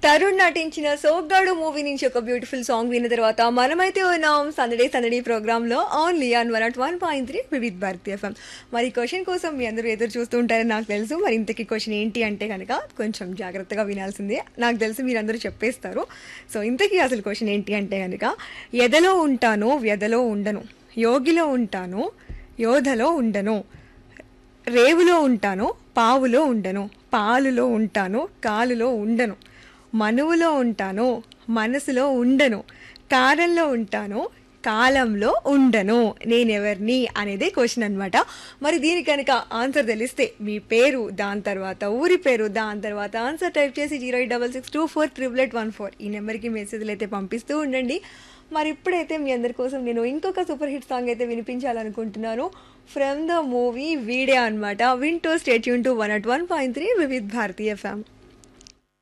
తరుణ్ నటించిన సోగ్గాడు మూవీ నుంచి ఒక బ్యూటిఫుల్ సాంగ్ విన్న తర్వాత మనమైతే ఉన్నాం సందడే సందడి ప్రోగ్రామ్ లో only on one at one point three Vividh Bharati FM మరి క్వశ్చన్ కోసం మీ అందరూ ఎదురు చూస్తూ ఉంటారని నాకు తెలుసు మరి ఇంతకీ క్వశ్చన్ ఏంటి అంటే కనుక కొంచెం జాగ్రత్తగా వినాల్సిందే నాకు తెలుసు మీరందరూ చెప్పేస్తారు సో ఇంతకీ అసలు క్వశ్చన్ ఏంటి అంటే కనుక ఎదలో ఉంటాను వ్యధలో ఉండను యోగిలో ఉంటాను యోధలో ఉండను రేవులో ఉంటాను పావులో ఉండను పాలులో ఉంటాను కాలులో ఉండను మనువులో ఉంటాను మనసులో ఉండను కారంలో ఉంటాను కాలంలో ఉండను నేనెవరిని అనేదే క్వశ్చన్ అనమాట మరి దీనికి కనుక ఆన్సర్ తెలిస్తే మీ పేరు దాని తర్వాత ఊరి పేరు దాని తర్వాత ఆన్సర్ టైప్ చేసి zero eight double six two four triple eight one four ఈ నెంబర్కి మెసేజ్లు అయితే పంపిస్తూ ఉండండి మరి ఇప్పుడైతే మీ అందరి కోసం నేను ఇంకొక సూపర్ హిట్ సాంగ్ అయితే వినిపించాలనుకుంటున్నాను ఫ్రమ్ ద మూవీ వీడియో అనమాట వింటూ stay tune to one at one point three Vividh Bharatiya FM